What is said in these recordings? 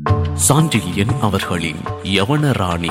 சாண்டில்யன் அவர்களின் யவனராணி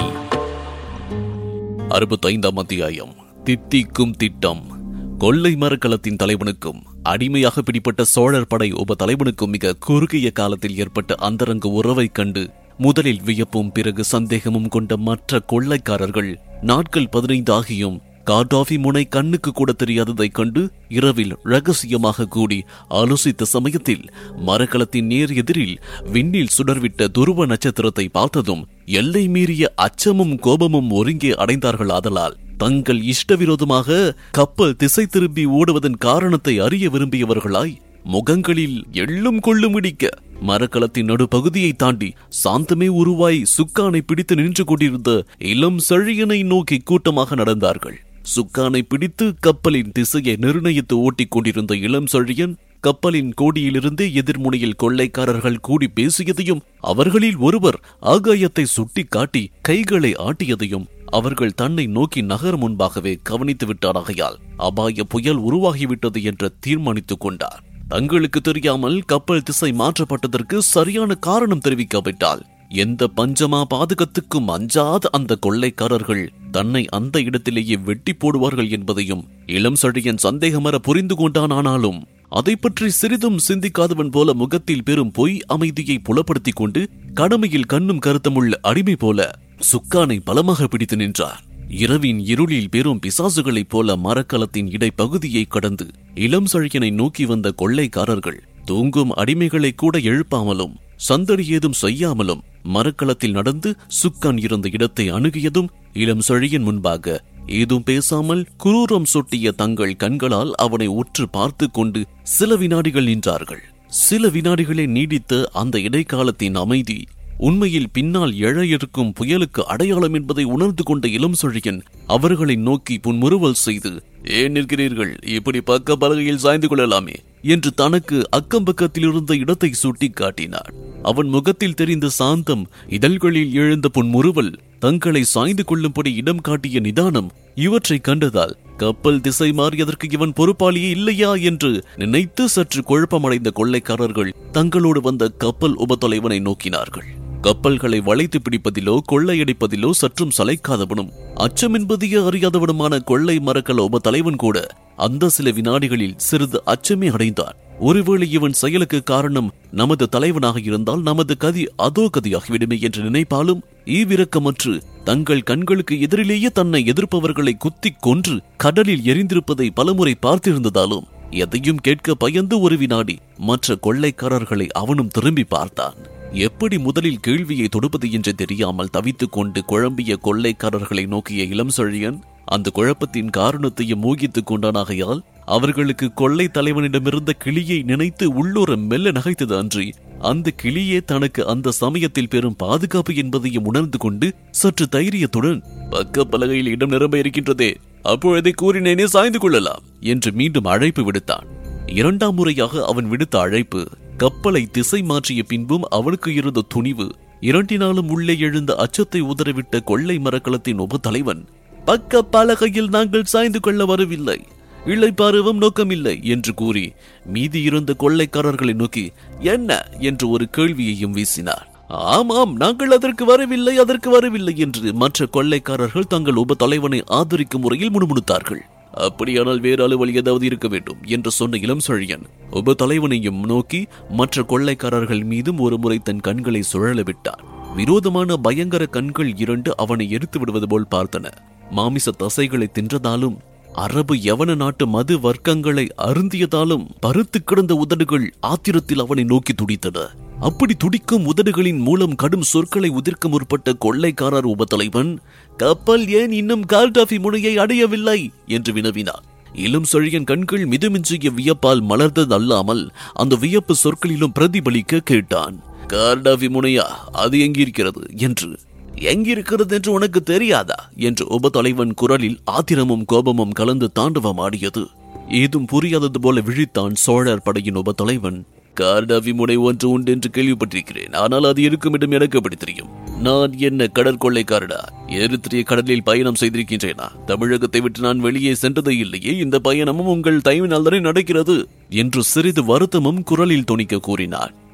அறுபத்தைந்தாம் அத்தியாயம் தித்திக்கும் திட்டம் கொள்ளை மரக்கலத்தின் தலைவனுக்கும் அடிமையாக பிடிப்பட்ட சோழர் படை உப தலைவனுக்கும் மிக குறுகிய காலத்தில் ஏற்பட்ட அந்தரங்க உறவைக் கண்டு முதலில் வியப்பும் பிறகு சந்தேகமும் கொண்ட மற்ற கொள்ளைக்காரர்கள் நாட்கள் பதினைந்து ஆகியும் காட்டாஃபி முனை கண்ணுக்கு கூட தெரியாததைக் கண்டு இரவில் ரகசியமாக கூடி ஆலோசித்த சமயத்தில் மரக்கலத்தின் நேர் எதிரில் விண்ணில் சுடர்விட்ட துருவ நட்சத்திரத்தை பார்த்ததும் எல்லை மீறிய அச்சமும் கோபமும் ஒருங்கே அடைந்தார்கள் ஆதலால் தங்கள் இஷ்டவிரோதமாக கப்பல் திசை திரும்பி ஓடுவதன் காரணத்தை அறிய விரும்பியவர்களாய் முகங்களில் எள்ளும் கொள்ளும் இடிக்க மரக்கலத்தின் நடுப்பகுதியை தாண்டி சாந்தமே உருவாய் சுக்கானை பிடித்து நின்று கொண்டிருந்த இளம் செழியனை நோக்கி கூட்டமாக நடந்தார்கள் சுக்கானை பிடித்து கப்பலின் திசையை நிர்ணயித்து ஓட்டிக் கொண்டிருந்த இளம் செழியன் கப்பலின் கோடியிலிருந்து எதிர்முனையில் கொள்ளைக்காரர்கள் கூடி பேசியதையும் அவர்களில் ஒருவர் ஆகாயத்தை சுட்டி காட்டி கைகளை ஆட்டியதையும் அவர்கள் தன்னை நோக்கி நகர் முன்பாகவே கவனித்து விட்டாராகையால் அபாய புயல் உருவாகிவிட்டது என்று தீர்மானித்துக் கொண்டார் தங்களுக்கு தெரியாமல் கப்பல் திசை மாற்றப்பட்டதற்கு சரியான காரணம் தெரிவிக்காவிட்டால் எந்த பஞ்சமா பாதகத்துக்கும் அஞ்சாத அந்த கொள்ளைக்காரர்கள் தன்னை அந்த இடத்திலேயே வெட்டி போடுவார்கள் என்பதையும் இளம் சழியன் சந்தேகமர புரிந்து கொண்டான் ஆனாலும் அதை பற்றி சிறிதும் சிந்திக்காதவன் போல முகத்தில் பெரும் பொய் அமைதியை புலப்படுத்திக் கொண்டு கடமையில் கண்ணும் கருத்தமுள்ள அடிமை போல சுக்கானை பலமாக பிடித்து நின்றார் இரவின் இருளில் பெரும் பிசாசுகளைப் போல மரக்கலத்தின் இடைப்பகுதியை கடந்து இளம் சழியனை நோக்கி வந்த கொள்ளைக்காரர்கள் தூங்கும் அடிமைகளை கூட எழுப்பாமலும் சந்தடி ஏதும் செய்யாமலும் மரக்கலத்தில் நடந்து சுக்கான் இருந்த இடத்தை அணுகியதும் இளம் செழியன் முன்பாக ஏதும் பேசாமல் குரூரம் சொட்டிய தங்கள் கண்களால் அவனை உற்று பார்த்து கொண்டு சில வினாடிகள் நின்றார்கள் சில வினாடிகளே நீடித்த அந்த இடைக்காலத்தின் அமைதி உண்மையில் பின்னால் எழ இருக்கும் புயலுக்கு அடையாளம் என்பதை உணர்ந்து கொண்ட இளம் சொழியன் அவர்களை நோக்கி புன்முறுவல் செய்து ஏன் நிற்கிறீர்கள் இப்படி பக்க பலகையில் சாய்ந்து கொள்ளலாமே என்று தனக்கு அக்கம் பக்கத்தில் இருந்த இடத்தை சுட்டி காட்டினார் அவன் முகத்தில் தெரிந்த சாந்தம் இதழ்களில் எழுந்த புன்முறுவல் தங்களை சாய்ந்து கொள்ளும்படி இடம் காட்டிய நிதானம் இவற்றை கண்டதால் கப்பல் திசை மாறியதற்கு இவன் பொறுப்பாளியே இல்லையா என்று நினைத்து சற்று குழப்பமடைந்த கொள்ளைக்காரர்கள் தங்களோடு வந்த கப்பல் உபத்தலைவனை நோக்கினார்கள் கப்பல்களை வளைத்து பிடிப்பதிலோ கொள்ளையடிப்பதிலோ சற்றும் சளைக்காதவனும் அச்சம் என்பதையே அறியாதவனுமான கொள்ளை மரக்கல உப தலைவன் கூட அந்த சில வினாடிகளில் சிறிது அச்சமே அடைந்தான் ஒருவேளை இவன் செயலுக்கு காரணம் நமது தலைவனாக இருந்தால் நமது கதி அதோ கதியாகிவிடுமே என்று நினைப்பாலும் ஈவிரக்கமற்று தங்கள் கண்களுக்கு எதிரிலேயே தன்னை எதிர்ப்பவர்களை குத்திக் கொன்று கடலில் எரிந்திருப்பதை பலமுறை பார்த்திருந்ததாலும் எதையும் கேட்க பயந்து ஒரு வினாடி மற்ற கொள்ளைக்காரர்களை அவனும் திரும்பி பார்த்தான் எப்படி முதலில் கேள்வியை தொடுப்பது என்று தெரியாமல் தவித்துக் கொண்டு குழம்பிய கொள்ளைக்காரர்களை நோக்கிய இளம் செழியன் அந்த குழப்பத்தின் காரணத்தையும் ஊகித்துக் கொண்டானாகையால் அவர்களுக்கு கொள்ளை தலைவனிடமிருந்த கிளியை நினைத்து உள்ளூர மெல்ல நகைத்தது அன்றி அந்த கிளியே தனக்கு அந்த சமயத்தில் பெரும் பாதுகாப்பு என்பதையும் உணர்ந்து கொண்டு சற்று தைரியத்துடன் பக்க பலகையில் இடம் நிரம்ப இருக்கின்றதே அப்பொழுதை கூறினேனே சாய்ந்து கொள்ளலாம் என்று மீண்டும் அழைப்பு விடுத்தான் இரண்டாம் முறையாக அவன் விடுத்த அழைப்பு கப்பலை திசை மாற்றிய பின்பும் அவனுக்கு இருந்த துணிவு இரண்டினாலும் உள்ளே எழுந்த அச்சத்தை உதறவிட்ட கொள்ளை மரக்கலத்தின் உப தலைவன் பக்க பலகையில் நாங்கள் சாய்ந்து கொள்ள வரவில்லை இளைப்பாறுவும் நோக்கமில்லை என்று கூறி மீதி இருந்த கொள்ளைக்காரர்களை நோக்கி என்ன என்று ஒரு கேள்வியையும் வீசினார் ஆமாம் நாங்கள் அதற்கு வரவில்லை அதற்கு வரவில்லை என்று மற்ற கொள்ளைக்காரர்கள் தங்கள் உப தலைவனை ஆதரிக்கும் முறையில் முணுமுணுத்தார்கள் அப்படியானால் வேறு அலுவல் ஏதாவது இருக்க வேண்டும் என்று சொன்ன இளம் செழியன் உப தலைவனையும் நோக்கி மற்ற கொள்ளைக்காரர்கள் மீதும் ஒரு முறை தன் கண்களை சுழல விட்டார் விரோதமான பயங்கர கண்கள் இரண்டு அவனை எரித்து விடுவது போல் பார்த்தன மாமிச தசைகளை தின்றதாலும் அரபு யவன நாட்டு மது வர்க்கங்களை அருந்தியதாலும் பருத்து கிடந்த உதடுகள் ஆத்திரத்தில் அவனை நோக்கி துடித்தன அப்படி துடிக்கும் உதடுகளின் மூலம் கடும் சொற்களை உதிர்க்க முற்பட்ட கொள்ளைக்காரர் உபத்தலைவன் கப்பல் ஏன் இன்னும் கால்டாஃபி முனையை அடையவில்லை என்று வினவினார் இளம் செழியன் கண்கள் மிதுமிஞ்சிய வியப்பால் மலர்ந்தது அல்லாமல் அந்த வியப்பு சொற்களிலும் பிரதிபலிக்க கேட்டான் கார்டாஃபி முனையா அது எங்கிருக்கிறது என்று எங்கிருக்கிறது என்று உனக்கு தெரியாதா என்று உபத்தலைவன் குரலில் ஆத்திரமும் கோபமும் கலந்து தாண்டவம் ஆடியது ஏதும் புரியாதது போல விழித்தான் சோழர் படையின் உபத்தலைவன் கார்டாவி முனை ஒன்று உண்டு என்று கேள்விப்பட்டிருக்கிறேன் ஆனால் அது இருக்கும் இடம் எனக்கு எப்படி தெரியும் நான் என்ன கடற்கொள்ளைக்காரடா எரித்திரிய கடலில் பயணம் செய்திருக்கின்றேனா தமிழகத்தை விட்டு நான் வெளியே சென்றதே இல்லையே இந்த பயணமும் உங்கள் தயவினால் தானே நடக்கிறது என்று சிறிது வருத்தமும் குரலில் துணிக்க கூறினார்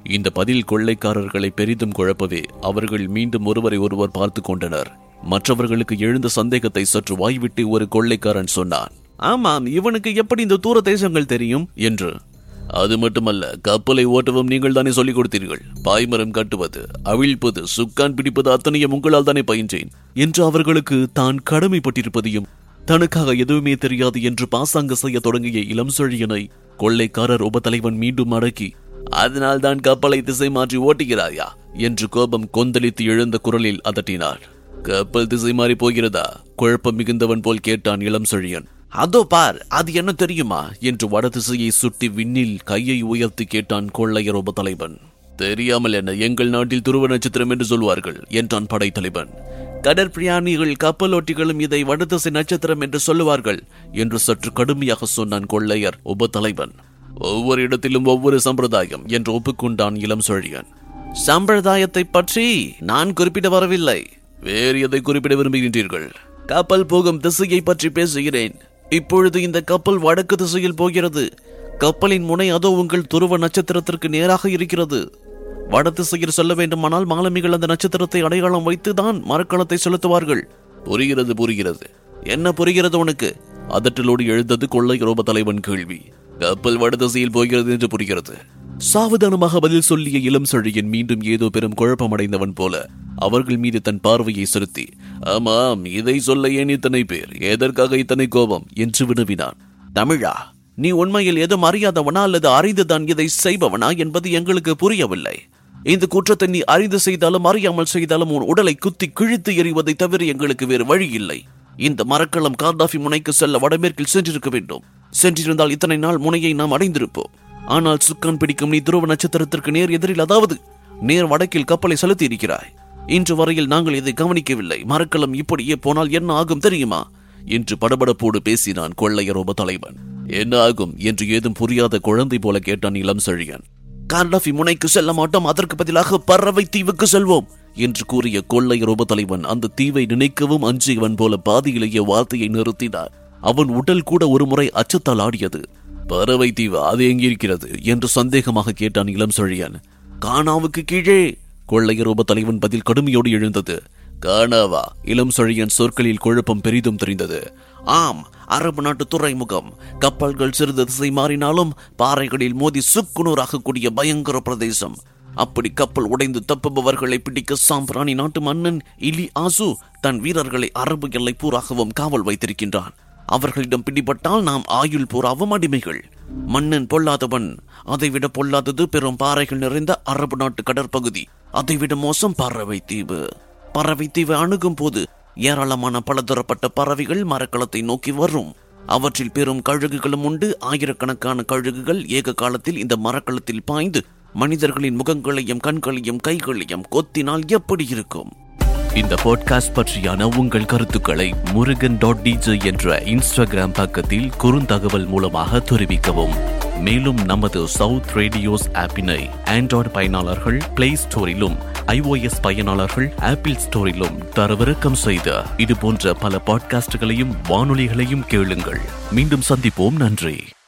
இந்த பதில் கொள்ளைக்காரர்களை பெரிதும் குழப்பவே அவர்கள் மீண்டும் ஒருவரை ஒருவர் பார்த்து கொண்டனர் மற்றவர்களுக்கு எழுந்த சந்தேகத்தை சற்று வாய்விட்டு ஒரு கொள்ளைக்காரன் சொன்னான் ஆமாம் இவனுக்கு எப்படி இந்த தூர தேசங்கள் தெரியும் என்று அது மட்டுமல்ல கப்பலை ஓட்டவும் நீங்கள் தானே சொல்லிக் கொடுத்தீர்கள் பாய்மரம் கட்டுவது அவிழ்ப்பது சுக்கான் பிடிப்பது அத்தனையும் உங்களால் தானே பயின்றேன் என்று அவர்களுக்கு தான் கடமைப்பட்டிருப்பதையும் தனக்காக எதுவுமே தெரியாது என்று பாசாங்க செய்ய தொடங்கிய இளம் செழியனை கொள்ளைக்காரர் உபதலைவன் மீண்டும் அடக்கி அதனால் தான் கப்பலை திசை மாற்றி ஓட்டுகிறாயா என்று கோபம் கொந்தளித்து எழுந்த குரலில் அதட்டினார் கப்பல் திசை மாறி போகிறதா குழப்பம் மிகுந்தவன் போல் கேட்டான் இளம் செழியன் அதோ பார் அது என்ன தெரியுமா என்று வடதிசையை சுட்டி விண்ணில் கையை உயர்த்தி கேட்டான் கொள்ளையர் உபதலைவன் தெரியாமல் என்ன எங்கள் நாட்டில் துருவ நட்சத்திரம் என்று சொல்வார்கள் என்றான் படைத்தலைவன் கடற்பிரயாணிகள் கப்பலோட்டிகளும் இதை வடதிசை நட்சத்திரம் என்று சொல்லுவார்கள் என்று சற்று கடுமையாக சொன்னான் கொள்ளையர் உபதலைவன் ஒவ்வொரு இடத்திலும் ஒவ்வொரு சம்பிரதாயம் என்று ஒப்புக்கொண்டான் இளம் செழியன் சம்பிரதாயத்தை பற்றி நான் குறிப்பிட வரவில்லை வேறு எதை குறிப்பிட விரும்புகின்றீர்கள் கப்பல் போகும் திசையை பற்றி பேசுகிறேன் இப்பொழுது இந்த கப்பல் வடக்கு திசையில் போகிறது கப்பலின் முனை அதோ உங்கள் துருவ நட்சத்திரத்திற்கு நேராக இருக்கிறது வட திசையில் செல்ல வேண்டுமானால் மாலுமிகள் அந்த நட்சத்திரத்தை அடையாளம் வைத்து தான் மரக்கலத்தை செலுத்துவார்கள் புரிகிறது புரிகிறது என்ன புரிகிறது உனக்கு அதட்டலோடு எழுந்தது கொள்ளை ரோப தலைவன் கேள்வி கப்பல் வட திசையில் போகிறது என்று புரிகிறது சாவதானமாக பதில் சொல்லிய இளம் செழியன் மீண்டும் ஏதோ பெரும் குழப்பமடைந்தவன் போல அவர்கள் மீது தன் பார்வையை செலுத்தி ஆமாம் இதை சொல்ல ஏன் இத்தனை பேர் எதற்காக இத்தனை கோபம் என்று வினவினான் தமிழா நீ உண்மையில் எதுவும் அறியாதவனா அல்லது அறிந்துதான் இதை செய்பவனா என்பது எங்களுக்கு புரியவில்லை இந்த குற்றத்தை நீ அறிந்து செய்தாலும் அறியாமல் செய்தாலும் உன் உடலை குத்தி கிழித்து எறிவதை தவிர எங்களுக்கு வேறு வழி இல்லை இந்த மரக்கலம் கார்டாஃபி முனைக்கு செல்ல வடமேற்கில் சென்றிருக்க வேண்டும் சென்றிருந்தால் இத்தனை நாள் முனையை நாம் அடைந்திருப்போம் ஆனால் சுக்கான் பிடிக்கும் நீ துருவ நட்சத்திரத்திற்கு நேர் எதிரில் அதாவது நேர் வடக்கில் கப்பலை செலுத்தி இருக்கிறாய் இன்று வரையில் நாங்கள் இதை கவனிக்கவில்லை மரக்கலம் இப்படியே போனால் என்ன ஆகும் தெரியுமா என்று படபடப்போடு பேசினான் கொள்ளையர் உப தலைவன் என்ன ஆகும் என்று ஏதும் புரியாத குழந்தை போல கேட்டான் இளம் செழியன் கார்டாஃபி முனைக்கு செல்ல மாட்டோம் அதற்கு பதிலாக பறவை தீவுக்கு செல்வோம் என்று கூறிய கொள்ளையர் உப தலைவன் அந்த தீவை நினைக்கவும் அஞ்சியவன் போல பாதியிலேயே வார்த்தையை நிறுத்தினார் அவன் உடல் கூட ஒரு முறை அச்சத்தால் ஆடியது பறவை தீவு அது எங்கிருக்கிறது என்று சந்தேகமாக கேட்டான் இளம் செழியன் கானாவுக்கு கீழே கொள்ளையர் உப தலைவன் பதில் கடுமையோடு எழுந்தது காணாவா இளம் செழியன் சொற்களில் குழப்பம் பெரிதும் தெரிந்தது ஆம் அரபு நாட்டு துறைமுகம் கப்பல்கள் சிறிது திசை மாறினாலும் பாறைகளில் மோதி சுக்குநூறாகக்கூடிய பயங்கர பிரதேசம் அப்படி கப்பல் உடைந்து தப்புபவர்களை பிடிக்க சாம்பிராணி நாட்டு மன்னன் இலி ஆசு தன் வீரர்களை அரபு எல்லை பூராகவும் காவல் வைத்திருக்கின்றான் அவர்களிடம் பிடிபட்டால் நாம் ஆயுள் பூராவும் அடிமைகள் மன்னன் பொல்லாதவன் அதைவிட பொல்லாதது பெரும் பாறைகள் நிறைந்த அரபு நாட்டு கடற்பகுதி அதைவிட மோசம் பறவை தீவு பறவை தீவு அணுகும் போது ஏராளமான பலதரப்பட்ட பறவைகள் மரக்கலத்தை நோக்கி வரும் அவற்றில் பெரும் கழுகுகளும் உண்டு ஆயிரக்கணக்கான கழுகுகள் ஏக காலத்தில் இந்த மரக்கலத்தில் பாய்ந்து மனிதர்களின் முகங்களையும் கண்களையும் கைகளையும் கொத்தினால் எப்படி இருக்கும் இந்த பாட்காஸ்ட் பற்றியான உங்கள் கருத்துக்களை முருகன் டாட் டிஜே என்ற இன்ஸ்டாகிராம் பக்கத்தில் குறுந்தகவல் மூலமாக தெரிவிக்கவும் மேலும் நமது சவுத் ரேடியோஸ் ஆப்பினை ஆண்ட்ராய்டு பயனாளர்கள் பிளே ஸ்டோரிலும் ஐஓஎஸ் பயனாளர்கள் ஆப்பிள் ஸ்டோரிலும் தரவிறக்கம் செய்த இது போன்ற பல பாட்காஸ்டுகளையும் வானொலிகளையும் கேளுங்கள் மீண்டும் சந்திப்போம் நன்றி